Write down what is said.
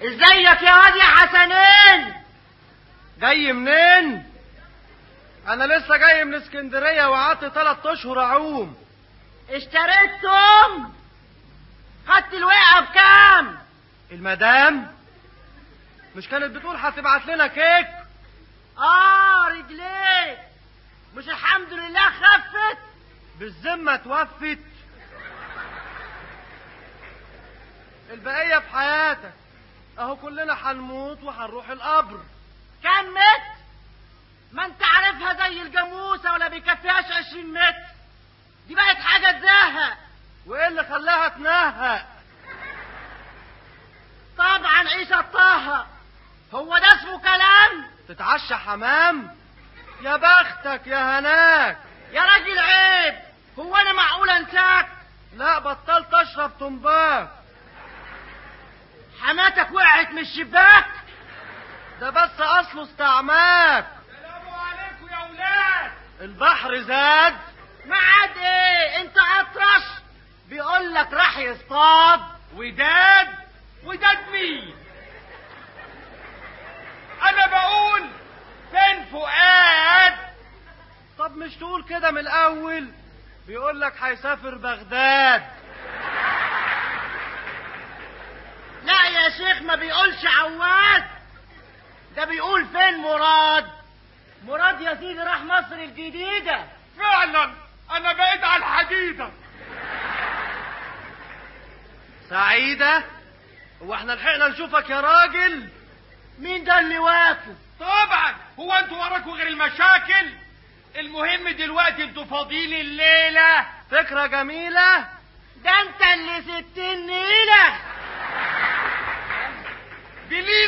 ازيك يا واد يا حسنين جاي منين انا لسه جاي من اسكندريه وقعدت ثلاث اشهر اعوم اشتريت توم خدت الوقعه بكام المدام مش كانت بتقول هتبعت لنا كيك اه رجليك مش الحمد لله خفت بالذمه توفت البقيه في حياتك اهو كلنا هنموت وهنروح القبر كام متر ما انت عارفها زي الجاموسه ولا بيكفيهاش عشرين متر دي بقت حاجه تزهق وايه اللي خلاها تنهق طبعا عيشه طه هو ده اسمه كلام تتعشى حمام يا بختك يا هناك يا راجل عيب هو انا معقول انساك لا بطلت اشرب تنباك حماتك وقعت من الشباك ده بس اصله استعماك السلام عليكم يا ولاد البحر زاد ما عاد ايه انت اطرش بيقول لك راح يصطاد وداد وداد مين انا بقول فين فؤاد طب مش تقول كده من الاول بيقول لك هيسافر بغداد لا يا شيخ ما بيقولش عواد ده بيقول فين مراد مراد يا سيدي راح مصر الجديدة فعلا انا بقيت على الحديدة سعيدة هو احنا لحقنا نشوفك يا راجل مين ده اللي واقف طبعا هو انتوا وراكوا غير المشاكل المهم دلوقتي انتوا فاضيين الليلة فكرة جميلة ده انت اللي ستين نيلة بليل